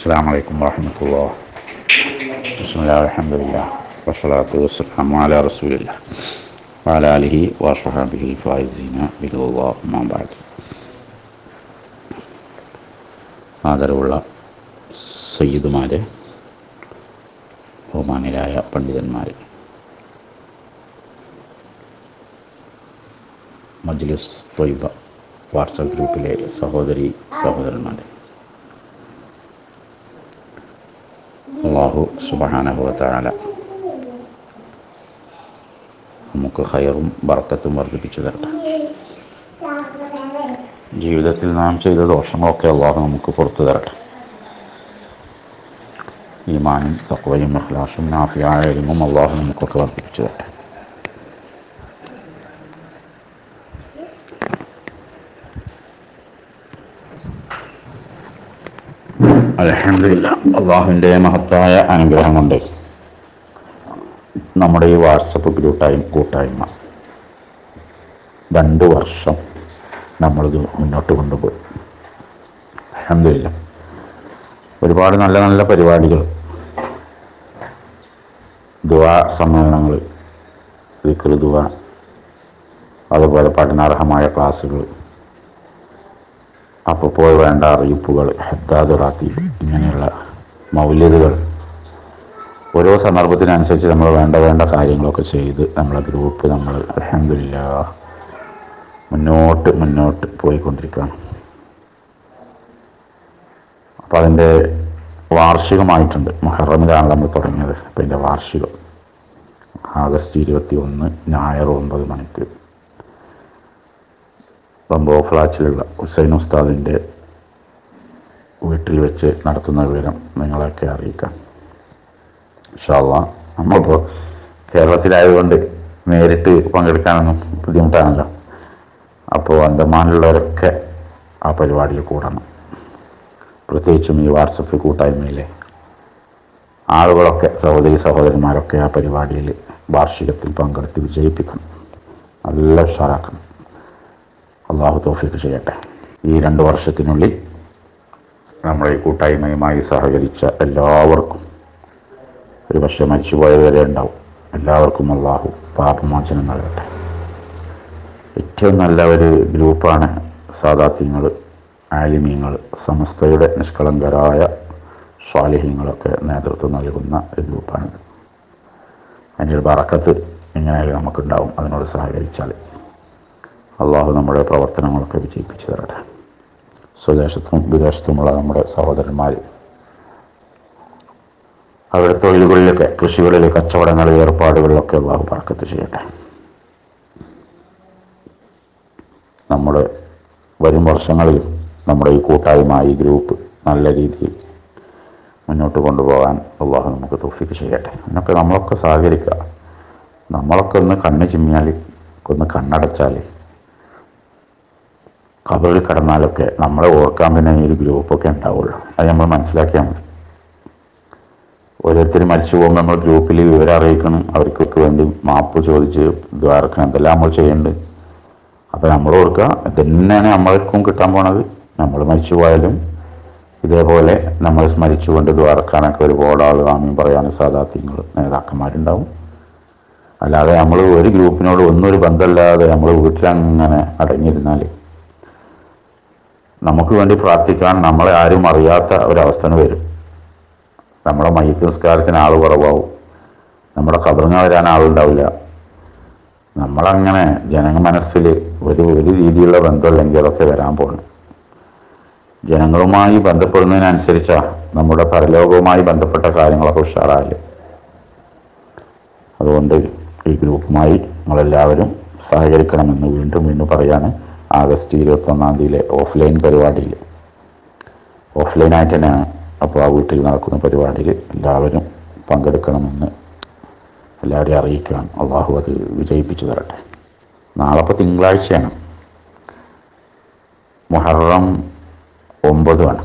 السلام عليكم ورحمة الله بسم الله والحمد لله والصلاة والسلام على رسول الله وعلى آله وأصحابه الفائزين برضا الله أما بعد ആദരവുള്ള സയ്യിദുമാരെ ബഹുമാനരായ പണ്ഡിതന്മാരെ മജ്ലിസ് ത്വയ്ബ വാട്സപ്പ് ഗ്രൂപ്പിലെ സഹോദരി സഹോദരന്മാരെ അള്ളാഹു സുബഹാനഹുവത്താല നമുക്ക് ഹയറും ബർക്കത്തും വർദ്ധിപ്പിച്ചു തരട്ടെ ജീവിതത്തിൽ നാം ചെയ്ത ദോഷങ്ങളൊക്കെ അള്ളാഹു നമുക്ക് പുറത്തു തരട്ടെ ഈമാനും തക്വയും അഖ്ലാസും നാഫിയായ ഇൽമും അള്ളാഹു നമുക്കൊക്കെ വർദ്ധിപ്പിച്ചു തരട്ടെ അലഹമില്ല അള്ളാഹുവിൻ്റെ മഹത്തായ അനുഗ്രഹം കൊണ്ട് നമ്മുടെ ഈ വാട്സപ്പ് ഗ്രൂപ്പായും കൂട്ടായ്മ രണ്ട് വർഷം നമ്മളിത് മുന്നോട്ട് കൊണ്ടുപോയി അലഹമില്ല ഒരുപാട് നല്ല നല്ല പരിപാടികൾ ദുവാ സമ്മേളനങ്ങൾ ദിക്ർ ദുവ അതുപോലെ പഠനാർഹമായ ക്ലാസ്സുകൾ അപ്പോൾ വേണ്ട അറിയിപ്പുകൾ ഹദ്ദാദ് റാത്തി ഇങ്ങനെയുള്ള മൗല്യതകൾ ഓരോ സന്ദർഭത്തിനനുസരിച്ച് നമ്മൾ വേണ്ട വേണ്ട കാര്യങ്ങളൊക്കെ ചെയ്ത് നമ്മളെ ഗ്രൂപ്പ് നമ്മൾ അലഹമില്ല മുന്നോട്ട് മുന്നോട്ട് പോയിക്കൊണ്ടിരിക്കുകയാണ് അപ്പോൾ അതിൻ്റെ വാർഷികമായിട്ടുണ്ട് മുഹറമിലാണ് നമ്മൾ തുടങ്ങിയത് അപ്പോൾ ഇതിൻ്റെ വാർഷികം ആഗസ്റ്റ് ഇരുപത്തി ഒന്ന് ഞായർ ഒമ്പത് മണിക്ക് പമ്പോ ഫ്ലാറ്റിലുള്ള ഹുസൈൻ ഉസ്താദിൻ്റെ വീട്ടിൽ വെച്ച് നടത്തുന്ന വിവരം നിങ്ങളെയൊക്കെ അറിയിക്കാം ഇൻഷാല്ല നമ്മളിപ്പോൾ കേരളത്തിലായതുകൊണ്ട് നേരിട്ട് പങ്കെടുക്കാനൊന്നും ബുദ്ധിമുട്ടാണല്ലോ അപ്പോൾ അന്തമാനിലുള്ളവരൊക്കെ ആ പരിപാടിയിൽ കൂടണം പ്രത്യേകിച്ചും ഈ വാട്സപ്പ് കൂട്ടായ്മയിലെ ആളുകളൊക്കെ സഹോദരി സഹോദരന്മാരൊക്കെ ആ പരിപാടിയിൽ വാർഷികത്തിൽ പങ്കെടുത്ത് വിജയിപ്പിക്കണം നല്ല ഉഷാറാക്കണം അള്ളാഹു തോഫിക്ക് ചെയ്യട്ടെ ഈ രണ്ട് വർഷത്തിനുള്ളിൽ നമ്മുടെ ഈ കൂട്ടായ്മയുമായി സഹകരിച്ച എല്ലാവർക്കും ഒരു പക്ഷേ മരിച്ചുപോയവരെ ഉണ്ടാവും എല്ലാവർക്കും അള്ളാഹു പാപമോചനം നൽകട്ടെ ഏറ്റവും നല്ല ഒരു ഗ്രൂപ്പാണ് സാദാത്യങ്ങൾ ആലിമീങ്ങൾ സമസ്തയുടെ നിഷ്കളങ്കരായ സ്വാലിഹ്യങ്ങളൊക്കെ നേതൃത്വം നൽകുന്ന ഒരു ഗ്രൂപ്പാണിത് അതിൻ്റെ ഒരു ബറക്കത്ത് എങ്ങനെയായാലും നമുക്കുണ്ടാവും അതിനോട് സഹകരിച്ചാൽ അള്ളാഹു നമ്മുടെ പ്രവർത്തനങ്ങളൊക്കെ വിജയിപ്പിച്ചു തരട്ടെ സ്വദേശത്തും വിദേശത്തുമുള്ള നമ്മുടെ സഹോദരന്മാർ അവരുടെ തൊഴിലുകളിലൊക്കെ കൃഷികളിൽ കച്ചവടങ്ങളിൽ ഏർപ്പാടുകളിലൊക്കെ അള്ളാഹു പറക്കത്ത് ചെയ്യട്ടെ നമ്മുടെ വരും വർഷങ്ങളിൽ നമ്മുടെ ഈ കൂട്ടായ്മ ഈ ഗ്രൂപ്പ് നല്ല രീതിയിൽ മുന്നോട്ട് കൊണ്ടുപോകാൻ അള്ളാഹു നമുക്ക് തോഫിക്ക് ചെയ്യട്ടെ അതിനൊക്കെ നമ്മളൊക്കെ സഹകരിക്കുക നമ്മളൊക്കെ ഒന്ന് കണ്ണ് ചിമ്മിയാൽ ഒന്ന് കണ്ണടച്ചാൽ കബറിൽ കിടന്നാലൊക്കെ നമ്മളെ ഓർക്കാൻ പിന്നെ ഈ ഒരു ഗ്രൂപ്പൊക്കെ ഉണ്ടാവുള്ളൂ അത് നമ്മൾ മനസ്സിലാക്കിയാൽ മതി ഓരോരുത്തർ മരിച്ചു പോകുമ്പോൾ നമ്മൾ ഗ്രൂപ്പിൽ വിവരം അറിയിക്കണം അവർക്കൊക്കെ വേണ്ടി മാപ്പ് ചോദിച്ച് ദ്വാരക്കണം എന്തെല്ലാം നമ്മൾ ചെയ്യുന്നുണ്ട് അപ്പോൾ നമ്മൾ ഓർക്കുക ഇതന്നെയാണ് നമ്മൾക്കും കിട്ടാൻ പോണത് നമ്മൾ മരിച്ചു പോയാലും ഇതേപോലെ നമ്മൾ സ്മരിച്ചുകൊണ്ട് ദ്വാരക്കാനൊക്കെ ഒരുപാട് ആൾ ആമീൻ പറയാനും സാധാത്യങ്ങൾ നേതാക്കന്മാരുണ്ടാവും അല്ലാതെ നമ്മൾ ഒരു ഗ്രൂപ്പിനോട് ഒന്നും ഒരു ബന്ധമില്ലാതെ നമ്മൾ വീട്ടിലങ്ങനെ അടങ്ങിയിരുന്നാൽ നമുക്ക് വേണ്ടി പ്രാർത്ഥിക്കാൻ നമ്മളെ ആരും അറിയാത്ത ഒരവസ്ഥ വരും നമ്മുടെ മയ്യത്ത് നിസ്കാരത്തിന് ആൾ കുറവാവും നമ്മുടെ കബറിന് വരാൻ ആളുണ്ടാവില്ല നമ്മളങ്ങനെ ജനങ്ങ മനസ്സിൽ ഒരു ഒരു രീതിയിലുള്ള ബന്ധമില്ലെങ്കിൽ അതൊക്കെ വരാൻ പോകണം ജനങ്ങളുമായി ബന്ധപ്പെടുന്നതിനനുസരിച്ചാണ് നമ്മുടെ പരലോകവുമായി ബന്ധപ്പെട്ട കാര്യങ്ങളൊക്കെ ഉഷാറായാല് അതുകൊണ്ട് ഈ ഗ്രൂപ്പുമായി നമ്മളെല്ലാവരും സഹകരിക്കണമെന്ന് വീണ്ടും വീണ്ടും പറയാണ് ആഗസ്റ്റ് ഇരുപത്തൊന്നാം തീയതിയിലെ ഓഫ്ലൈൻ പരിപാടിയിൽ ഓഫ്ലൈനായിട്ട് തന്നെയാണ് അപ്പോൾ ആ വീട്ടിൽ നടക്കുന്ന പരിപാടിയിൽ എല്ലാവരും പങ്കെടുക്കണമെന്ന് എല്ലാവരെയും അറിയിക്കുകയാണ് അള്ളാഹു അത് വിജയിപ്പിച്ചു തരട്ടെ നാളെ ഇപ്പോൾ തിങ്കളാഴ്ചയാണ് മുഹറം ഒമ്പതുമാണ്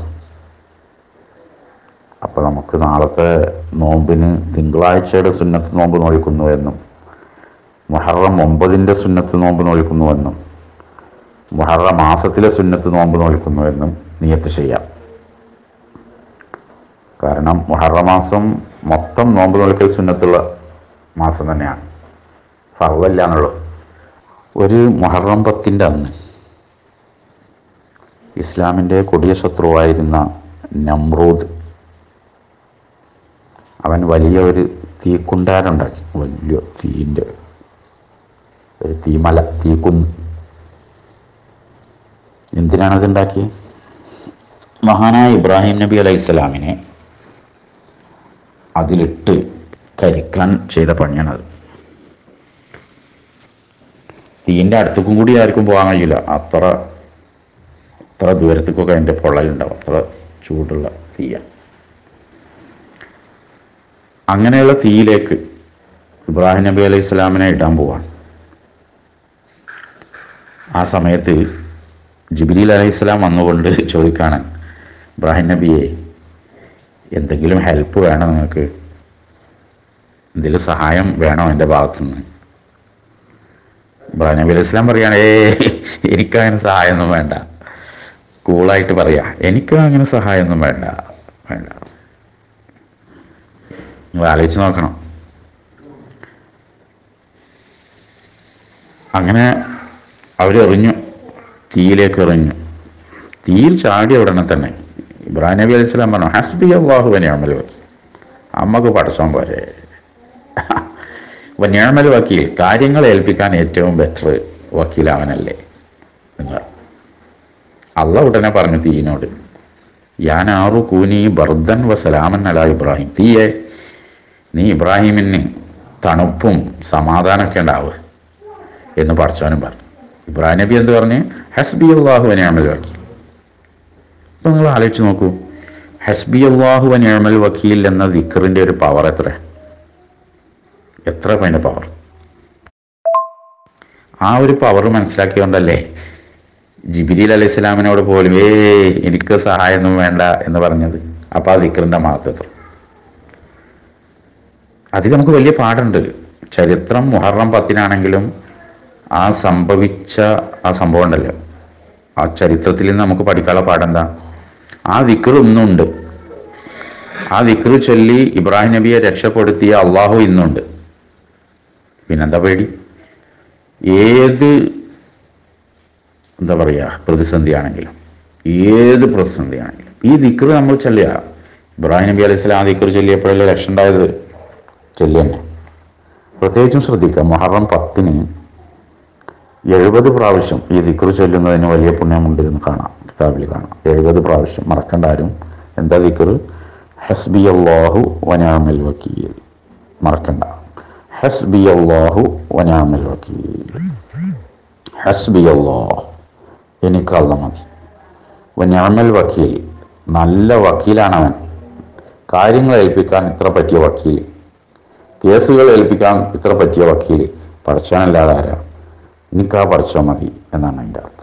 അപ്പോൾ നമുക്ക് നാളത്തെ നോമ്പിന് തിങ്കളാഴ്ചയുടെ സുന്നത്ത് നോമ്പ് നോൽക്കുന്നു എന്നും മുഹറം ഒമ്പതിൻ്റെ സുന്നത്ത് നോമ്പ് നോൽക്കുന്നു എന്നും മുഹറ മാസത്തിലെ സുന്നത്ത് നോമ്പ് നോൽക്കുന്നു എന്നും നിയത്ത് ചെയ്യാം കാരണം മുഹറം മാസം മൊത്തം നോമ്പ് നോൽക്കൽ സുന്നത്തുള്ള മാസം തന്നെയാണ് ഫർവല്ല എന്നുള്ളത് ഒരു മുഹറം പത്തിൻ്റെ അന്ന് ഇസ്ലാമിൻ്റെ കൊടിയ ശത്രുവായിരുന്ന നമ്രൂദ് അവൻ വലിയ ഒരു തീക്കുണ്ടാരുണ്ടാക്കി വലിയ തീൻ്റെ ഒരു തീമല തീക്കുന്ന് എന്തിനാണ് അത് ഉണ്ടാക്കിയത് മഹാനായ ഇബ്രാഹിം നബി അലൈഹി സ്വലാമിനെ അതിലിട്ട് കരിക്കാൻ ചെയ്ത പണിയാണത് തീൻ്റെ അടുത്തേക്കും കൂടി ആർക്കും പോകാൻ കഴിയില്ല അത്ര അത്ര ദൂരത്തേക്കൊക്കെ അതിൻ്റെ പൊള്ളലുണ്ടാവും അത്ര ചൂടുള്ള തീയാണ് അങ്ങനെയുള്ള തീയിലേക്ക് ഇബ്രാഹിം നബി അലൈഹി സ്വലാമിനെ ഇടാൻ പോവാണ് ആ സമയത്ത് ജിബിലീൽ അലൈഹി സ്വലാം വന്നുകൊണ്ട് ചോദിക്കാണ് ഇബ്രാഹിം നബിയെ എന്തെങ്കിലും ഹെൽപ്പ് വേണം നിങ്ങൾക്ക് എന്തെങ്കിലും സഹായം വേണോ എൻ്റെ ഭാഗത്തുനിന്ന് ഇബ്രാഹിം നബി അലൈഹി സ്വലാം പറയാണ് ഏ എനിക്കങ്ങനെ സഹായമൊന്നും വേണ്ട കൂളായിട്ട് പറയാ എനിക്കും അങ്ങനെ സഹായമൊന്നും വേണ്ട വേണ്ട നിങ്ങൾ ആലോചിച്ച് നോക്കണം അങ്ങനെ അവരെറിഞ്ഞു തീയിലേക്ക് എറിഞ്ഞു തീയിൽ ചാടിയ ഉടനെ തന്നെ ഇബ്രാഹിം നബി അലൈഹി സ്വലാം പറഞ്ഞു ഹസ്ബി അള്ളാഹുവിനെ അമൽ വക്കീൽ അമ്മക്ക് പഠിച്ചോൻ പോരെ വന്യാമൽ വക്കീൽ കാര്യങ്ങൾ ഏൽപ്പിക്കാൻ ഏറ്റവും ബെറ്റർ വക്കീൽ അവനല്ലേ എന്ന് പറഞ്ഞു അള്ള ഉടനെ പറഞ്ഞു തീയിനോട് ഞാൻ ആറു കൂനി ബർദൻ വ സലാമൻ അല ഇബ്രാഹിം തീയെ നീ ഇബ്രാഹിമിന് തണുപ്പും സമാധാനമൊക്കെ ഉണ്ടാവുക എന്ന് പഠിച്ചവനും പറഞ്ഞു ഇബ്രാഹിം നബി എന്ത് പറഞ്ഞു ഹസ്ബി അള്ളാഹു അനിയമൽ വക്കീൽ അപ്പം നിങ്ങൾ ആലോചിച്ച് നോക്കൂ ഹസ്ബി അള്ളാഹു അനിയമൽ വക്കീൽ എന്ന ദിക്കറിൻ്റെ ഒരു പവർ എത്ര എത്ര അതിൻ്റെ പവർ ആ ഒരു പവർ മനസ്സിലാക്കിയോണ്ടല്ലേ ജിബിരിൽ അലൈഹി സ്വലാമിനോട് പോലും ഏ എനിക്ക് സഹായമൊന്നും വേണ്ട എന്ന് പറഞ്ഞത് അപ്പോൾ ആ ദിക്കറിൻ്റെ മഹത്വം അതിൽ നമുക്ക് വലിയ പാടുണ്ട് ചരിത്രം മുഹറം പത്തിനാണെങ്കിലും ആ സംഭവിച്ച ആ സംഭവം ഉണ്ടല്ലോ ആ ചരിത്രത്തിൽ നിന്ന് നമുക്ക് പഠിക്കാനുള്ള പാടെന്താ ആ ദിക്കർ ഇന്നുണ്ട് ആ ദിക്കർ ചൊല്ലി ഇബ്രാഹിം നബിയെ രക്ഷപ്പെടുത്തിയ അള്ളാഹു ഇന്നുണ്ട് പിന്നെന്താ പേടി ഏത് എന്താ പറയുക പ്രതിസന്ധിയാണെങ്കിലും ഏത് പ്രതിസന്ധിയാണെങ്കിലും ഈ ദിക്കർ നമ്മൾ ചൊല്ലുക ഇബ്രാഹിം നബി അലൈഹി സ്വലാം ആ ദിക്കർ ചൊല്ലിയപ്പോഴല്ലേ രക്ഷ ഉണ്ടായത് ചൊല്ലിയെന്നെ പ്രത്യേകിച്ചും ശ്രദ്ധിക്കുക മുഹറം പത്തിന് എഴുപത് പ്രാവശ്യം ഈ ദിക്ർ ചൊല്ലുന്നതിന് വലിയ പുണ്യമുണ്ട് എന്ന് കാണാം കിതാബിൽ കാണാം എഴുപത് പ്രാവശ്യം മറക്കണ്ട ആരും എന്താ ദിക്ർ ഹസ്ബി അള്ളാഹു വനാമൽ വക്കീൽ മറക്കണ്ട ഹസ്ബി അള്ളാഹു വനാമൽ വക്കീൽ ഹസ്ബി അള്ളാഹ് എനിക്ക് അള്ള മതി വനാമൽ വക്കീൽ നല്ല വക്കീലാണവൻ കാര്യങ്ങൾ ഏൽപ്പിക്കാൻ ഇത്ര പറ്റിയ വക്കീൽ കേസുകൾ ഏൽപ്പിക്കാൻ ഇത്ര പറ്റിയ വക്കീൽ പഠിച്ചാനല്ലാതെ ആരാ എനിക്ക് ആ പഠിച്ചാൽ മതി എന്നാണ് അതിൻ്റെ അർത്ഥം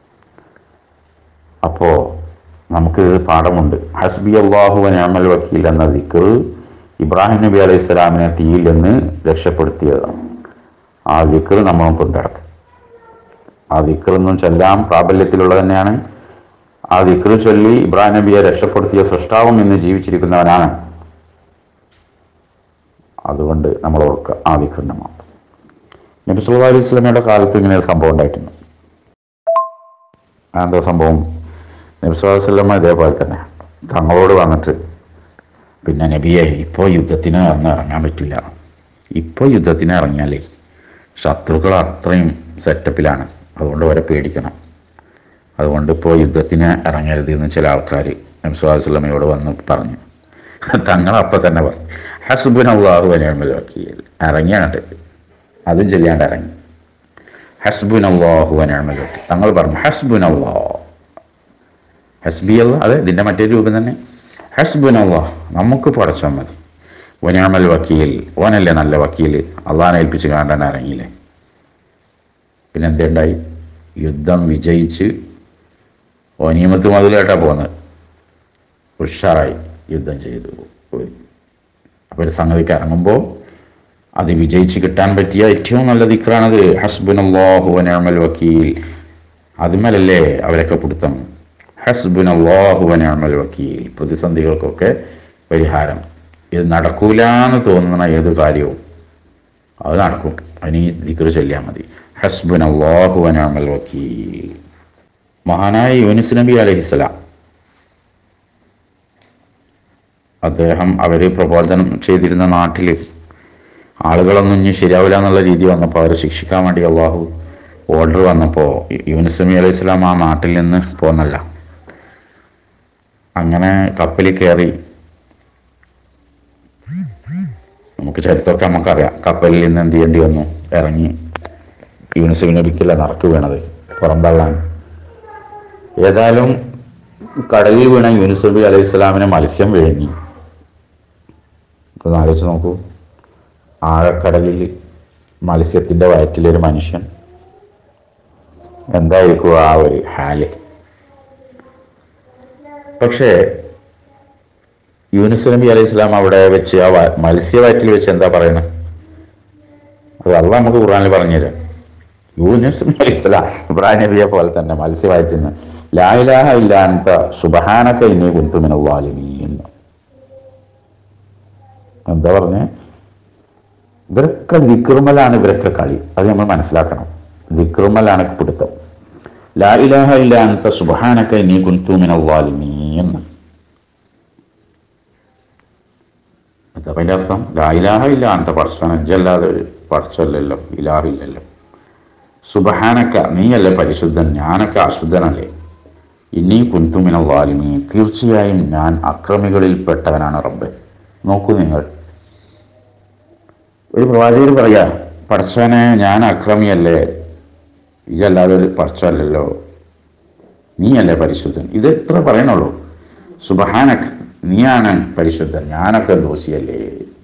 അപ്പോൾ നമുക്ക് പാഠമുണ്ട് ഹസ്ബി അള്ളാഹു അമൽ വക്കീൽ എന്ന ദിക്കർ ഇബ്രാഹിം നബി അലൈഹി സ്വലാമിനെ തീയിൽ നിന്ന് രക്ഷപ്പെടുത്തിയതാണ് ആ ദിക്കർ നമ്മൾ കൊണ്ടിടക്കും ആ ദിക്കറൊന്നും ചെല്ലാം പ്രാബല്യത്തിലുള്ളത് തന്നെയാണ് ആ ദിക്കർ ചൊല്ലി ഇബ്രാഹിം നബിയെ രക്ഷപ്പെടുത്തിയ സൃഷ്ടാവും ഇന്ന് ജീവിച്ചിരിക്കുന്നവനാണ് അതുകൊണ്ട് നമ്മൾ ഓർക്കുക ആ ദിക്കറിനെ മാത്രം നബി സല്ലല്ലാഹു അലൈഹി സ്വലമയുടെ കാലത്ത് ഇങ്ങനെ ഒരു സംഭവം ഉണ്ടായിട്ടുണ്ട് ആ എന്താ സംഭവം നബി സല്ലല്ലാഹു അലൈഹി വസല്ലമ ഇതേപോലെ തന്നെ തങ്ങളോട് വന്നിട്ട് പിന്നെ നബിയെ ഇപ്പോൾ യുദ്ധത്തിന് ഇറങ്ങ ഇറങ്ങാൻ പറ്റില്ല ഇപ്പോൾ യുദ്ധത്തിന് ഇറങ്ങിയാലേ ശത്രുക്കൾ അത്രയും സെറ്റപ്പിലാണ് അതുകൊണ്ട് അവരെ പേടിക്കണം അതുകൊണ്ട് ഇപ്പോൾ യുദ്ധത്തിന് ഇറങ്ങരുത് എന്ന് ചില ആൾക്കാർ നബി സല്ലല്ലാഹു അലൈഹി വസല്ലമയോട് വന്ന് പറഞ്ഞു തങ്ങൾ അപ്പം തന്നെ പറഞ്ഞു ഹസ്ബുൻ അള്ളാഹു അനിയമൽ വക്കീൽ ഇറങ്ങിയാണ്ട് അതും ചെല്ലാണ്ട് ഇറങ്ങി ഹസ്ബുൻ അള്ളാഹു അനിയമൽ വക്കീൽ തങ്ങൾ പറഞ്ഞു ഹസ്ബുൻ അള്ളാഹ് ഹസ്ബി അള്ളാഹ് അതെ ഇതിൻ്റെ മറ്റൊരു രൂപം തന്നെ ഹസ്ബുൻ അള്ളാഹ് നമുക്ക് പടച്ചാൽ മതി വനാമൽ വക്കീൽ ഓനല്ലേ നല്ല വക്കീൽ അള്ളാഹിനെ ഏൽപ്പിച്ച് കാണാൻ ഇറങ്ങിയില്ലേ പിന്നെ എന്തുണ്ടായി യുദ്ധം വിജയിച്ച് ഓനിയമത്ത് മുതലായിട്ടാണ് പോകുന്നത് ഉഷാറായി യുദ്ധം ചെയ്തു പോയി അപ്പോൾ ഒരു സംഗതിക്ക് ഇറങ്ങുമ്പോൾ അത് വിജയിച്ച് കിട്ടാൻ പറ്റിയ ഏറ്റവും നല്ല ദിക്റാണത് ഹസ്ബുൻ അള്ളാഹു വനമൽ വക്കീൽ അതുമേലല്ലേ അവരൊക്കെ പിടുത്തം ഹസ്ബുൻ അള്ളാഹു വനമൽ വക്കീൽ പ്രതിസന്ധികൾക്കൊക്കെ പരിഹാരം ഇത് നടക്കൂല എന്ന് തോന്നുന്ന ഏത് കാര്യവും അത് നടക്കും അതിന് ഈ ദിക്ർ ചൊല്ലിയാൽ മതി ഹസ്ബുൻ അള്ളാഹു വനമൽ വക്കീൽ മഹാനായ യൂനിസ് നബി അലഹിസ്സലാം അദ്ദേഹം അവർ പ്രബോധനം ചെയ്തിരുന്ന നാട്ടിൽ ആളുകളൊന്നും ഇനി ശരിയാവില്ല എന്നുള്ള രീതി വന്നപ്പോൾ അവരെ ശിക്ഷിക്കാൻ വേണ്ടി അള്ളാഹു ഓർഡർ വന്നപ്പോൾ യൂനിസ് നബി അലൈഹി സ്വലാം ആ നാട്ടിൽ നിന്ന് പോന്നല്ല അങ്ങനെ കപ്പലിൽ കയറി നമുക്ക് ചരിത്രമൊക്കെ നമുക്കറിയാം കപ്പലിൽ നിന്ന് എന്ത് ചെയ്യേണ്ടി വന്നു ഇറങ്ങി യൂണിസ് നബിക്കല്ല നറക്ക് വീണത് പുറന്തള്ളാൻ ഏതായാലും കടലിൽ വീണ യൂനിസ് നബി അലൈഹി സ്വലാമിനെ മത്സ്യം വിഴുങ്ങി ഒന്ന് ആലോചിച്ച് നോക്കൂ ആഴക്കടലിൽ മത്സ്യത്തിൻ്റെ വയറ്റിലൊരു മനുഷ്യൻ എന്തായിരിക്കും ആ ഒരു ഹാല് പക്ഷേ യൂനുസ് നബി അലൈഹി സ്വലാം അവിടെ വെച്ച് ആ വ- മത്സ്യ വയറ്റിൽ വെച്ച് എന്താ പറയണത് അത് അല്ല നമുക്ക് ഖുർആനിൽ പറഞ്ഞുതരാം യൂനുസ് നബി അലൈഹി സ്വലാം ഇബ്രാഹിം നബിയെ പോലെ തന്നെ മത്സ്യ വയറ്റിൽ നിന്ന് ലായിലാഹ ഇല്ലാത്ത സുബഹാനക്ക ഇനി കുന്തുമിനീൻ എന്താ പറഞ്ഞേ ഇവരൊക്കെ ദിക്റുമലാണ് ഇവരൊക്കെ കളി അത് നമ്മൾ മനസ്സിലാക്കണം ദിക്റുമലാണ് പിടുത്തം ലാ ഇലാഹ ഇല്ലാത്ത സുബഹാനക്ക ഇനി കുന്തുമിനീൻ എന്താ അതിൻ്റെ അർത്ഥം ലാ ഇലാഹ ഇല്ല അന്ത പടച്ചോൻ അജ്ജല്ലാതെ ഒരു പടച്ചല്ലല്ലോ ഇലാഹില്ലല്ലോ സുബഹാനക്ക നീയല്ലേ പരിശുദ്ധൻ ഞാനൊക്കെ അശുദ്ധനല്ലേ ഇനി കുന്തുമിന വാലിമി തീർച്ചയായും ഞാൻ അക്രമികളിൽപ്പെട്ടവനാണ് റബ്ബ് നോക്കൂ നിങ്ങൾ ഒരു പ്രവാചകർ പറയാ പടച്ചോനെ ഞാൻ അക്രമിയല്ലേ ഇതല്ലാതെ ഒരു പടച്ചല്ലല്ലോ നീയല്ലേ പരിശുദ്ധൻ ഇത് എത്ര പറയണുള്ളൂ സുബഹാനക് നീയാണ് പരിശുദ്ധൻ ഞാനൊക്കെ ദോഷിയല്ലേ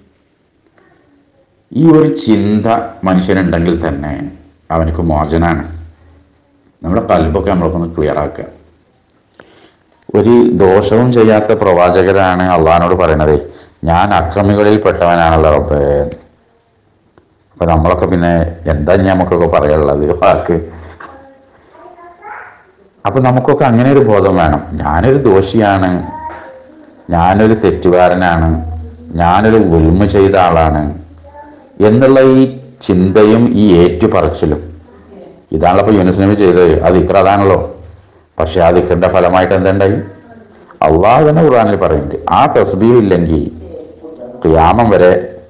ഈ ഒരു ചിന്ത മനുഷ്യനുണ്ടെങ്കിൽ തന്നെ അവനക്ക് മോചനാണ് നമ്മുടെ കൽബൊക്കെ നമ്മളൊക്കെ ക്ലിയർ ആക്കുക ഒരു ദോഷവും ചെയ്യാത്ത പ്രവാചകരാണ് അള്ളഹാനോട് പറയണത് ഞാൻ അക്രമികളിൽ പെട്ടവനാണല്ലോ റബ്ബേ അപ്പൊ നമ്മളൊക്കെ പിന്നെ എന്താ ഇനി നമുക്കൊക്കെ പറയാനുള്ളത് ഒരു വാക്ക് അപ്പൊ നമുക്കൊക്കെ അങ്ങനെ ഒരു ബോധം വേണം ഞാനൊരു ദോഷിയാണ് ഞാനൊരു തെറ്റുകാരനാണ് ഞാനൊരു ഉൽമ ചെയ്ത ആളാണ് എന്നുള്ള ഈ ചിന്തയും ഈ ഏറ്റുപറച്ചിലും ഇതാണല്ലോ ഇപ്പൊ യൂനിസ് നബി ചെയ്തത് അത് ഇത്ര അതാണല്ലോ പക്ഷെ ആ ദിക്കറിന്റെ ഫലമായിട്ട് എന്തുണ്ടായി അള്ളാഹ് തന്നെ ഖുർആനിൽ പറയുന്നുണ്ട് ആ തസ്ബീഹ് ഇല്ലെങ്കിൽ ക്യാമം വരെ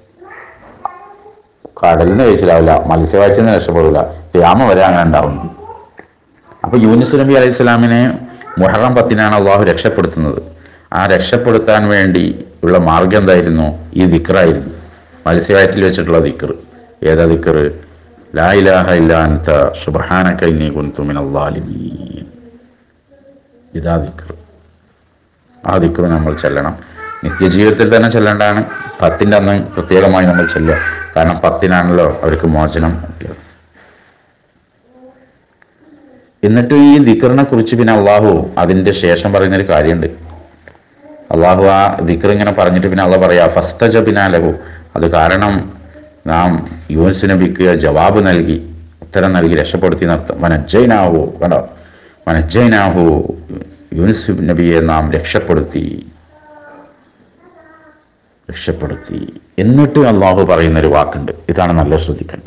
കടലിന് കഴിച്ചിലാവില്ല മത്സ്യവാഴ്ചന്ന് രക്ഷപ്പെടില്ല ക്യാമം വരെ അങ്ങനെ ഉണ്ടാവുന്നു അപ്പൊ യൂനിസ് നബി അലൈഹി സ്വലാമിനെ മുഹറം പത്തിനാണ് അള്ളാഹു രക്ഷപ്പെടുത്തുന്നത് ആ രക്ഷപ്പെടുത്താൻ വേണ്ടി ഉള്ള മാർഗം എന്തായിരുന്നു ഈ ദിക്റായിരുന്നു മത്സ്യവയറ്റിൽ വെച്ചിട്ടുള്ള ദിക്ർ ഏതാ ദിക്ർ ലാ ഇലാഹ ഇല്ലാ അൻത സുബ്ഹാനക ഇന്നി കുൻതു മിനൽ ളാലിമീൻ ഇതാ ദിക്ർ ആ ദിക്ർ നമ്മൾ ചെല്ലണം നിത്യജീവിതത്തിൽ തന്നെ ചെല്ലേണ്ടതാണ് പത്തിൻ്റെ അന്ന് പ്രത്യേകമായി നമ്മൾ ചെല്ലുക കാരണം പത്തിനാണല്ലോ അവർക്ക് മോചനം കിട്ടിയത് എന്നിട്ട് ഈ ദിക്കറിനെ കുറിച്ച് പിന്നെ അള്ളാഹു അതിന്റെ ശേഷം പറയുന്നൊരു കാര്യമുണ്ട് അള്ളാഹു ആ ദിക്കർ ഇങ്ങനെ പറഞ്ഞിട്ട് പിന്നെ അള്ള പറയാ ഫസ്തജ ബിനാലഹു അത് കാരണം നാം യൂനിസ് നബിക്ക് ജവാബ് നൽകി ഉത്തരം നൽകി രക്ഷപ്പെടുത്തി നിർത്തും മനജ്ജൈനാഹു കണ്ടോ മനജ്ജൈനാഹു യൂനിസ് നബിയെ നാം രക്ഷപ്പെടുത്തി രക്ഷപ്പെടുത്തി എന്നിട്ട് അള്ളാഹു പറയുന്ന ഒരു വാക്കുണ്ട് ഇതാണ് നല്ല ശ്രദ്ധിക്കേണ്ടത്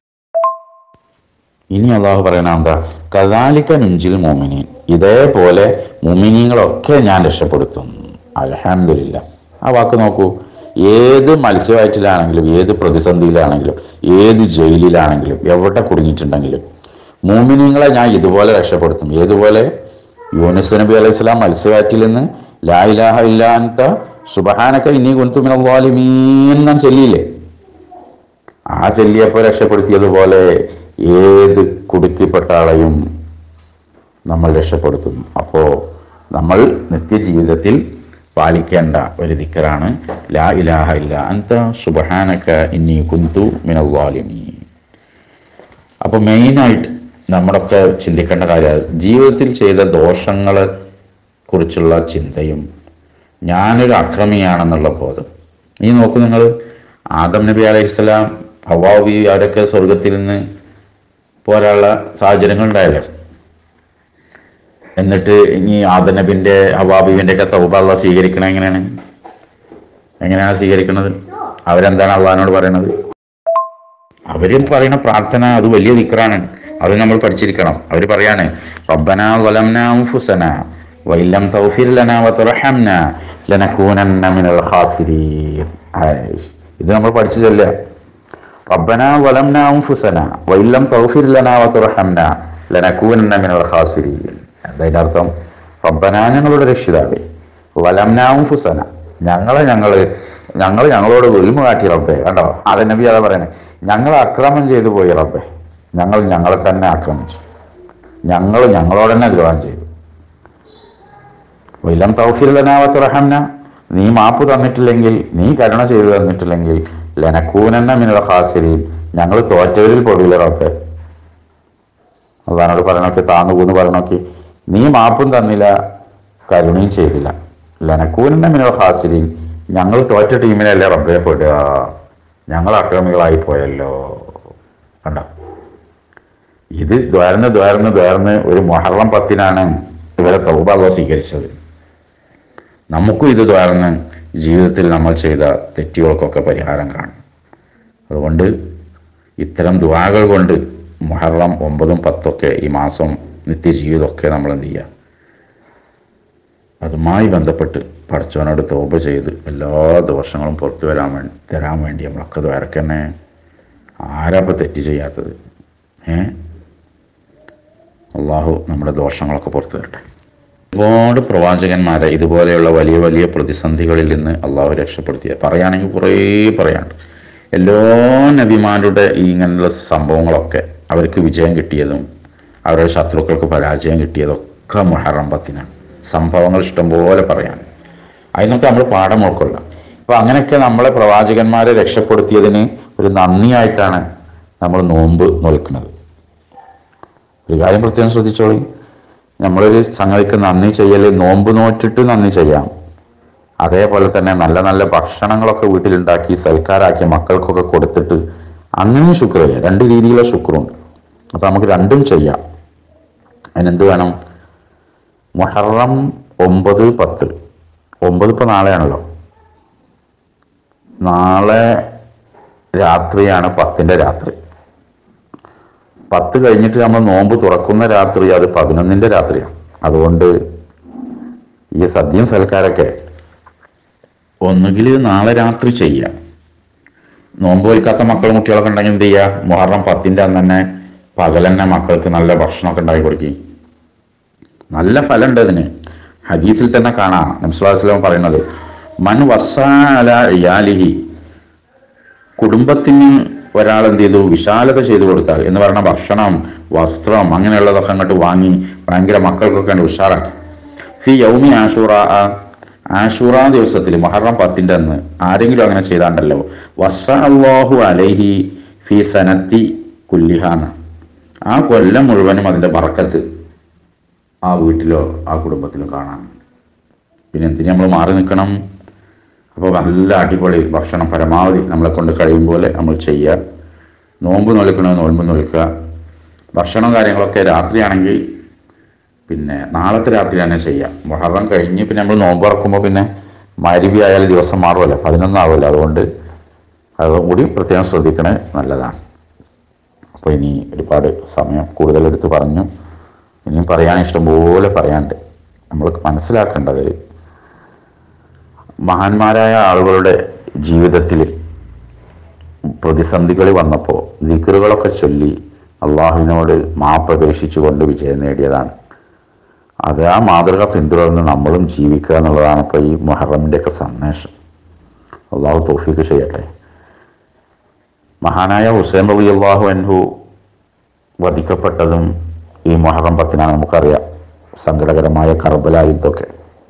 ഇനി അള്ളാഹു പറയണ എന്താ കദാലിക്ക നുഞ്ചിൽ മോമിനീൻ ഇതേപോലെ മുമിനീങ്ങളൊക്കെ ഞാൻ രക്ഷപ്പെടുത്തും അലഹമില്ല ആ വാക്ക് നോക്കൂ ഏത് മത്സ്യവയറ്റിലാണെങ്കിലും ഏത് പ്രതിസന്ധിയിലാണെങ്കിലും ഏത് ജയിലിലാണെങ്കിലും എവിടെ കുടുങ്ങിയിട്ടുണ്ടെങ്കിലും മൂമിനിങ്ങളെ ഞാൻ ഇതുപോലെ രക്ഷപ്പെടുത്തും ഏതുപോലെ യൂനിസ് നബി അലൈഹി സ്വലാം മത്സ്യവയറ്റിൽ നിന്ന് ലാ ഇലാഹ ഇല്ലാത്ത സുബഹാനക്ക ഇനി കുന്തുമിനീൻ ഞാൻ ചൊല്ലിയില്ലേ ആ ചൊല്ലിയപ്പോൾ രക്ഷപ്പെടുത്തിയതുപോലെ ഏത് കുടുക്കിപ്പെട്ട ആളെയും നമ്മൾ രക്ഷപ്പെടുത്തും അപ്പോൾ നമ്മൾ നിത്യജീവിതത്തിൽ പാലിക്കേണ്ട ഒരു ദിക്കറാണ് ലാ ഇലാഹ ഇല്ല അന്ത സുബഹാനക ഇന്നി കുന്തു മിനവാലിമീൻ അപ്പോൾ മെയിനായിട്ട് നമ്മളൊക്കെ ചിന്തിക്കേണ്ട കാര്യം ജീവിതത്തിൽ ചെയ്ത ദോഷങ്ങളെ കുറിച്ചുള്ള ചിന്തയും ഞാനൊരു അക്രമിയാണെന്നുള്ള ബോധം ഈ നോക്കൂ നിങ്ങൾ ആദം നബി അലൈഹിസ്സലാം ഹവാബി അവരൊക്കെ സ്വർഗത്തിൽ നിന്ന് പോരാനുള്ള സാഹചര്യങ്ങൾ ഉണ്ടായല്ലോ എന്നിട്ട് ഇനി ആദം നബിന്റെ ഹവാബിന്റെ ഒക്കെ തൗബ അള്ളാഹ് സ്വീകരിക്കണ എങ്ങനെയാണ് എങ്ങനെയാണ് സ്വീകരിക്കുന്നത് അവരെന്താണ് അള്ളഹാനോട് പറയുന്നത് അവര് പറയുന്ന പ്രാർത്ഥന അത് വലിയ ദിക്റാണ് അത് നമ്മൾ പഠിച്ചിരിക്കണം അവർ പറയാണ് റബ്ബന വലംന അൻഫുസന വഇല്ലം തഗ്ഫിർ ലനാ വതർഹംന ലനകൂനന്ന മിനൽ ഖാസിരീൻ ആയിഷ്. ഇത് നമ്മൾ പഠിച്ചു ചൊല്ലുക റബ്ബന വലംന അൻഫുസന വഇല്ലം തഗ്ഫിർ ലനാ വതർഹംന ലനകൂനന്ന മിനൽ ഖാസിരീൻ എന്താ അർത്ഥം റബ്ബന ഞങ്ങളുടെ രക്ഷിതാവേ വലംന അൻഫുസന ഞങ്ങളെ ഞങ്ങള് ഞങ്ങൾ ഞങ്ങളോട് ഉൽമ കാട്ടി റബ്ബേ കണ്ടോ അതെ നബി അതാ പറയുന്നത് ഞങ്ങൾ അക്രമം ചെയ്തു പോയി റബ്ബേ ഞങ്ങൾ ഞങ്ങളെ തന്നെ ആക്രമിച്ചു ഞങ്ങൾ ഞങ്ങളോട് തന്നെ ദ്രോഹം ചെയ്തു വൈലം തൗഫിർ ലനാവത്ത് റഹംന നീ മാപ്പ് തന്നിട്ടില്ലെങ്കിൽ നീ കരുണ ചെയ്തു തന്നിട്ടില്ലെങ്കിൽ ലനക്കൂനെന്ന മിനുള്ള ഹാസിരിയിൽ ഞങ്ങൾ തോറ്റവരിൽ പൊടിയില്ല റബ്ബേ അള്ളഹാനോട് പറയണോക്കെ താന്നു കൂന്ന് പറയണോക്കെ നീ മാപ്പും തന്നില്ല കരുണയും ചെയ്തില്ല ലനക്കൂനെന്ന മിനുള്ള ഹാസിരിയിൽ ഞങ്ങൾ തോറ്റ ടീമിനല്ലേ റബ്ബെ പെടുക ഞങ്ങൾ അക്രമികളായി പോയല്ലോ കണ്ടോ ഇത് ദ്വാരന്ന് ദ്വാരന്ന് ദ്വാരന്ന് ഒരു മൊഹറം പത്തിനാണ് ഇവരെ തൗബാഗോ സ്വീകരിച്ചത് നമുക്കും ഇത് ദ്വാരന്ന് ജീവിതത്തിൽ നമ്മൾ ചെയ്ത തെറ്റുകൾക്കൊക്കെ പരിഹാരം കാണും അതുകൊണ്ട് ഇത്തരം ദ്വാകൾ കൊണ്ട് മുഹറം ഒമ്പതും പത്തൊക്കെ ഈ മാസം നിത്യജീവിതമൊക്കെ നമ്മൾ എന്ത് ചെയ്യുക അതുമായി ബന്ധപ്പെട്ട് പഠിച്ചവനോട് തോപ ചെയ്ത് എല്ലാ ദോഷങ്ങളും പുറത്തു വരാൻ വേണ്ടി തരാൻ വേണ്ടി നമ്മളൊക്കെ ദ്വാരക്കന്നെ ആരാപ്പം തെറ്റ് ചെയ്യാത്തത് ഏ അള്ളാഹു നമ്മുടെ ദോഷങ്ങളൊക്കെ പുറത്തു തരട്ടെ ഒരുപാട് പ്രവാചകന്മാരെ ഇതുപോലെയുള്ള വലിയ വലിയ പ്രതിസന്ധികളിൽ നിന്ന് അള്ളാഹു രക്ഷപ്പെടുത്തിയ പറയുകയാണെങ്കിൽ കുറേ പറയാണ്ട് എല്ലാ നബിമാരുടെ ഈ ഇങ്ങനെയുള്ള സംഭവങ്ങളൊക്കെ അവർക്ക് വിജയം കിട്ടിയതും അവരുടെ ശത്രുക്കൾക്ക് പരാജയം കിട്ടിയതൊക്കെ മുഹറം പത്തിനാണ് സംഭവങ്ങൾ ഇഷ്ടംപോലെ പറയാൻ അതിനൊക്കെ നമ്മൾ പാഠം ഉൾക്കൊള്ളാം അപ്പോൾ അങ്ങനെയൊക്കെ നമ്മളെ പ്രവാചകന്മാരെ രക്ഷപ്പെടുത്തിയതിന് ഒരു നന്ദിയായിട്ടാണ് നമ്മൾ നോമ്പ് നോൽക്കുന്നത് ഒരു കാര്യം പ്രത്യേകം ശ്രദ്ധിച്ചോളി നമ്മളൊരു സംഗതിക്ക് നന്ദി ചെയ്യൽ നോമ്പ് നോറ്റിട്ട് നന്ദി ചെയ്യാം അതേപോലെ തന്നെ നല്ല നല്ല ഭക്ഷണങ്ങളൊക്കെ വീട്ടിലുണ്ടാക്കി സൽക്കാരാക്കി മക്കൾക്കൊക്കെ കൊടുത്തിട്ട് അങ്ങനെയും ശുക്ർ ചെയ്യാം രണ്ട് രീതിയിലുള്ള ശുക്രുണ്ട് അപ്പൊ നമുക്ക് രണ്ടും ചെയ്യാം അതിനെന്ത് വേണം മുഹറം ഒമ്പത് പത്ത് ഒമ്പത് ഇപ്പൊ നാളെയാണല്ലോ നാളെ രാത്രിയാണ് പത്തിന്റെ രാത്രി പത്ത് കഴിഞ്ഞിട്ട് നമ്മൾ നോമ്പ് തുറക്കുന്ന രാത്രി അത് പതിനൊന്നിന്റെ രാത്രിയാണ് അതുകൊണ്ട് ഈ സദ്യം സൽക്കാരൊക്കെ ഒന്നുകിൽ നാളെ രാത്രി ചെയ്യാം നോമ്പ് വയ്ക്കാത്ത മക്കളും കുട്ടികളൊക്കെ ഉണ്ടെങ്കിൽ എന്ത് ചെയ്യുക മുഹറം പത്തിന്റെ അന്ന് തന്നെ പകൽ തന്നെ മക്കൾക്ക് നല്ല ഭക്ഷണമൊക്കെ ഉണ്ടാക്കി കൊടുക്കി നല്ല ഫലമുണ്ട് അതിന് ഹദീസിൽ തന്നെ കാണാം നംസ്ലാസ്ലാം പറയുന്നത് മൻ വസാല ഇയാലിഹി കുടുംബത്തിന് ഒരാൾ എന്ത് ചെയ്തു വിശാലത ചെയ്തു കൊടുത്താൽ എന്ന് പറഞ്ഞ ഭക്ഷണം വസ്ത്രം അങ്ങനെയുള്ളതൊക്കെ അങ്ങോട്ട് വാങ്ങി ഭയങ്കര മക്കൾക്കൊക്കെ അങ്ങട് ഉഷാറാക്കി ഫി യൗമി ആഷൂറ ആഷൂറ ദിവസത്തിൽ മഹറം പത്തിന്റെ അന്ന് ആരെങ്കിലും അങ്ങനെ ചെയ്താണ്ടല്ലോ വസ അള്ളാഹു അലൈഹി ഫി സനത്തി കുല്ലിഹാന്ന് ആ കൊല്ലം മുഴുവനും അതിന്റെ ബറക്കത്ത് ആ വീട്ടിലോ ആ കുടുംബത്തിലോ കാണാൻ പിന്നെ എന്തിനു നമ്മൾ മാറി നിൽക്കണം അപ്പോൾ നല്ല അടിപൊളി ഭക്ഷണം പരമാവധി നമ്മളെ കൊണ്ട് കഴിയും പോലെ നമ്മൾ ചെയ്യുക നോമ്പ് നൊലിക്കണോ നോമ്പ് നൊലിക്കുക ഭക്ഷണം കാര്യങ്ങളൊക്കെ രാത്രിയാണെങ്കിൽ പിന്നെ നാളത്തെ രാത്രി തന്നെ ചെയ്യാം മുഹറം കഴിഞ്ഞ് പിന്നെ നമ്മൾ നോമ്പ് തുറക്കുമ്പോൾ പിന്നെ മരുവി ആയാലും ദിവസം മാറുമല്ലോ പതിനൊന്നാവുമല്ലോ അതുകൊണ്ട് അതും കൂടി പ്രത്യേകം ശ്രദ്ധിക്കണേ നല്ലതാണ് അപ്പോൾ ഇനി ഒരുപാട് സമയം കൂടുതലെടുത്ത് പറഞ്ഞു ഇനിയും പറയാൻ ഇഷ്ടംപോലെ പറയാണ്ട് നമ്മൾ മനസ്സിലാക്കേണ്ടത് മഹാന്മാരായ ആളുകളുടെ ജീവിതത്തിൽ പ്രതിസന്ധികൾ വന്നപ്പോൾ ദിക്കറുകളൊക്കെ ചൊല്ലി അള്ളാഹുവിനോട് മാപ്പപേക്ഷിച്ചുകൊണ്ട് വിജയം നേടിയതാണ് അത് ആ മാതൃക പിന്തുടർന്ന് നമ്മളും ജീവിക്കുക എന്നുള്ളതാണ് ഇപ്പോൾ ഈ മുഹറമിൻ്റെയൊക്കെ സന്ദേശം അള്ളാഹു തോഫീക്ക് ചെയ്യട്ടെ മഹാനായ ഹുസൈൻ റബി അള്ളാഹു അൻഹു വധിക്കപ്പെട്ടതും ഈ മുഹറം പത്തിനാണ് നമുക്കറിയാം സങ്കടകരമായ കർബല യുദ്ധമൊക്കെ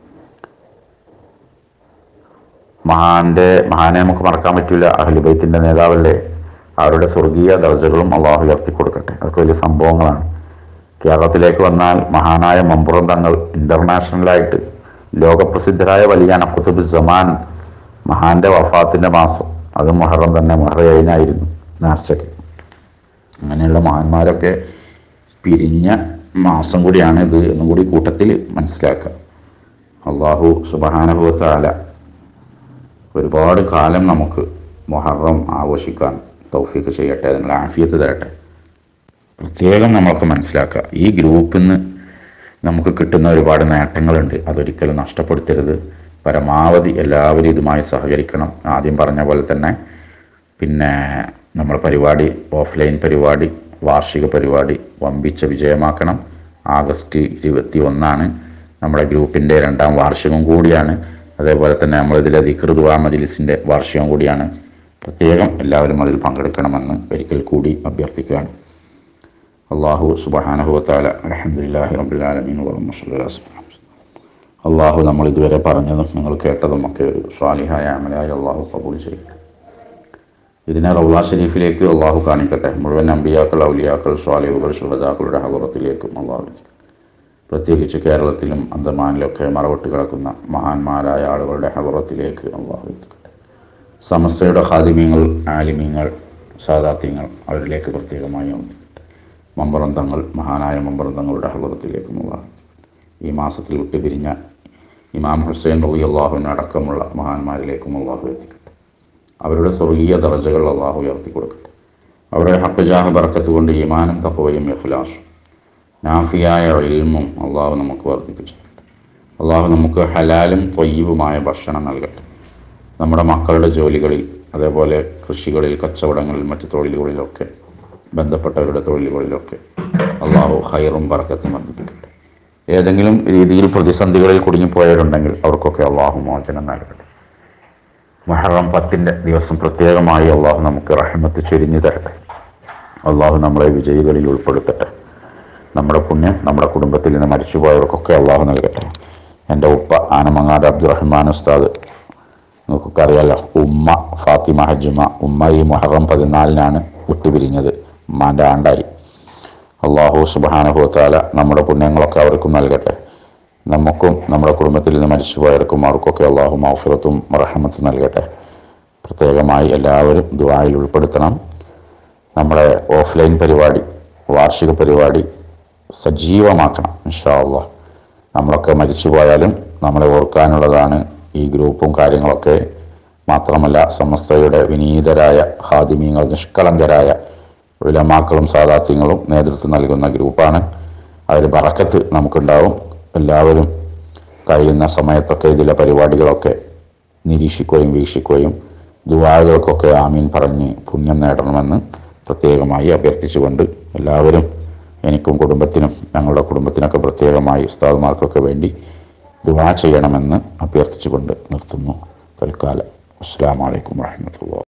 മഹാന്റെ മഹാനെ നമുക്ക് മറക്കാൻ പറ്റില്ല അഹ്ലുബൈത്തിന്റെ നേതാവല്ലേ അവരുടെ സ്വർഗീയ ദർജകളും അള്ളാഹു ഉയർത്തി കൊടുക്കട്ടെ അതൊക്കെ വലിയ സംഭവങ്ങളാണ് കേരളത്തിലേക്ക് വന്നാൽ മഹാനായ മമ്പുറം തങ്ങൾ ഇന്റർനാഷണലായിട്ട് ലോകപ്രസിദ്ധരായ വലിയ കുത്തുബ് സമാൻ മഹാന്റെ വഫാത്തിന്റെ മാസം അത് മുഹറം തന്നെ മുഹറയിനായിരുന്നു നേർച്ചയ്ക്ക് അങ്ങനെയുള്ള മഹാന്മാരൊക്കെ പിരിഞ്ഞ മാസം കൂടിയാണ് ഇത് എന്നും കൂടി കൂട്ടത്തിൽ മനസ്സിലാക്കുക അള്ളാഹു സുബഹാനുഭവത്താല ഒരുപാട് കാലം നമുക്ക് മൊഹറം ആഘോഷിക്കാൻ തൗഫീക്ക് ചെയ്യട്ടെ അതിനുള്ള ആഫിയത്ത് തരട്ടെ പ്രത്യേകം നമ്മൾക്ക് മനസ്സിലാക്കുക ഈ ഗ്രൂപ്പിൽ നിന്ന് നമുക്ക് കിട്ടുന്ന ഒരുപാട് നേട്ടങ്ങളുണ്ട് അതൊരിക്കലും നഷ്ടപ്പെടുത്തരുത് പരമാവധി എല്ലാവരും ഇതുമായി സഹകരിക്കണം ആദ്യം പറഞ്ഞ പോലെ തന്നെ പിന്നെ നമ്മുടെ പരിപാടി ഓഫ്ലൈൻ പരിപാടി വാർഷിക പരിപാടി വമ്പിച്ച വിജയമാക്കണം ആഗസ്റ്റ് ഇരുപത്തി ഒന്നാണ് നമ്മുടെ ഗ്രൂപ്പിൻ്റെ രണ്ടാം വാർഷികം കൂടിയാണ് അതേപോലെ തന്നെ നമ്മളിതിലെ ദിക്റുദുവാ മജിലിസിൻ്റെ വാർഷികം കൂടിയാണ് പ്രത്യേകം എല്ലാവരും അതിൽ പങ്കെടുക്കണമെന്ന് ഒരിക്കൽ കൂടി അഭ്യർത്ഥിക്കുകയാണ് അള്ളാഹു സുബഹാനഹുവത്താല അലഹമുല്ലാഹി റബുലാലമീൻ വസ്ലാം അള്ളാഹു നമ്മൾ ഇതുവരെ പറഞ്ഞതും നിങ്ങൾ കേട്ടതും ഒക്കെ ഒരു സ്വാലിഹായ അമലായി അള്ളാഹു കബൂൽ ചെയ്യും ഇതിനെ റൗള ഷരീഫിലേക്ക് അള്ളാഹു കാണിക്കട്ടെ മുഴുവൻ അമ്പിയാക്കൾ ഔലിയാക്കൾ സ്വാലിഹുകൾ ശുഹദാക്കളുടെ ഹകുറത്തിലേക്കും അള്ളാഹു എത്തിക്കട്ടെ. പ്രത്യേകിച്ച് കേരളത്തിലും അന്തമാനിലൊക്കെ മറവിട്ട് കിടക്കുന്ന മഹാന്മാരായ ആളുകളുടെ ഹകുറത്തിലേക്ക് അള്ളാഹു എത്തിക്കട്ടെ സമസ്തയുടെ ഹാദിമ്യങ്ങൾ ആലിമ്യങ്ങൾ സാദാത്യങ്ങൾ അവരിലേക്ക് പ്രത്യേകമായി എത്തിക്കട്ടെ മമ്പറന്തങ്ങൾ മഹാനായ മമ്പറന്തങ്ങളുടെ ഹകുറത്തിലേക്കും അള്ളാഹു ഈ മാസത്തിൽ വിട്ടുപിരിഞ്ഞ ഇമാം ഹുസൈൻ റബി അള്ളാഹുവിന് അടക്കമുള്ള മഹാന്മാരിലേക്കും അള്ളാഹു എത്തിക്കട്ടെ അവരുടെ സ്വർഗീയ ദർജകൾ അള്ളാഹു ഉയർത്തി കൊടുക്കട്ടെ അവരുടെ ഹക്കുജാഹ ബർക്കത്ത് കൊണ്ട് ഈമാനും തപ്പവയും ഇഖ്ലാസും നാഫിയായ ഇൽമും അള്ളാഹു നമുക്ക് വർദ്ധിപ്പിച്ചു അള്ളാഹു നമുക്ക് ഹലാലും തൊയ്യവുമായ ഭക്ഷണം നൽകട്ടെ നമ്മുടെ മക്കളുടെ ജോലികളിൽ അതേപോലെ കൃഷികളിൽ കച്ചവടങ്ങളിൽ മറ്റു തൊഴിലുകളിലൊക്കെ ബന്ധപ്പെട്ടവരുടെ തൊഴിലുകളിലൊക്കെ അള്ളാഹു ഹൈറും ബർക്കത്തും വർദ്ധിപ്പിക്കട്ടെ ഏതെങ്കിലും രീതിയിൽ പ്രതിസന്ധികളിൽ കുടുങ്ങിപ്പോയവരുണ്ടെങ്കിൽ അവർക്കൊക്കെ അള്ളാഹു മോചനം നൽകട്ടെ മഹറം പത്തിൻ്റെ ദിവസം പ്രത്യേകമായി അള്ളാഹു നമുക്ക് റഹ്മത്ത് ചൊരിഞ്ഞു തരട്ടെ അള്ളാഹു നമ്മളെ വിജയികളിൽ ഉൾപ്പെടുത്തട്ടെ നമ്മുടെ പുണ്യം നമ്മുടെ കുടുംബത്തിൽ നിന്ന് മരിച്ചുപോയവർക്കൊക്കെ അള്ളാഹു നൽകട്ടെ എൻ്റെ ഉപ്പ ആനമങ്ങാട് അബ്ദുറഹ്മാൻ ഉസ്താദ് നിങ്ങൾക്കൊക്കെ അറിയാലോ ഉമ്മ ഫാത്തിമ ഹജ്ജുമ ഉമ്മ ഈ മുഹറം പതിനാലിനാണ് വിട്ടുപിരിഞ്ഞത് ഉമ്മാൻ്റെ ആണ്ടായി അള്ളാഹു സുബാനുഭവത്താല നമ്മുടെ പുണ്യങ്ങളൊക്കെ അവർക്കും നൽകട്ടെ നമുക്കും നമ്മുടെ കുടുംബത്തിൽ നിന്ന് മരിച്ചുപോയവർക്കും അവർക്കൊക്കെ അള്ളാഹു മൗഫിറത്തും റഹമത്തും നൽകട്ടെ പ്രത്യേകമായി എല്ലാവരും ദുബായിൽ ഉൾപ്പെടുത്തണം നമ്മുടെ ഓഫ്ലൈൻ പരിപാടി വാർഷിക പരിപാടി സജീവമാക്കണം ഇൻഷാ അള്ളാഹ് നമ്മളൊക്കെ മരിച്ചുപോയാലും നമ്മളെ ഓർക്കാനുള്ളതാണ് ഈ ഗ്രൂപ്പും കാര്യങ്ങളൊക്കെ മാത്രമല്ല സമസ്തയുടെ വിനീതരായ ഹാദിമീങ്ങൾ നിഷ്കളങ്കരായ ഉലമാക്കളും സാദാത്യങ്ങളും നേതൃത്വം നൽകുന്ന ഗ്രൂപ്പാണ് അതിൽ ബറക്കത്ത് നമുക്കുണ്ടാവും എല്ലാവരും കഴിയുന്ന സമയത്തൊക്കെ ഇതിലെ പരിപാടികളൊക്കെ നിരീക്ഷിക്കുകയും വീക്ഷിക്കുകയും ദുവാകൾക്കൊക്കെ ആമീൻ പറഞ്ഞ് പുണ്യം നേടണമെന്ന് പ്രത്യേകമായി അഭ്യർത്ഥിച്ചുകൊണ്ട് എല്ലാവരും എനിക്കും കുടുംബത്തിനും ഞങ്ങളുടെ കുടുംബത്തിനൊക്കെ പ്രത്യേകമായി ഉസ്താദുമാർക്കൊക്കെ വേണ്ടി ദുവാ ചെയ്യണമെന്ന് അഭ്യർത്ഥിച്ചുകൊണ്ട് നിർത്തുന്നു തൽക്കാലം അസ്സാം വലൈക്കും വാഹമത്തുള്ള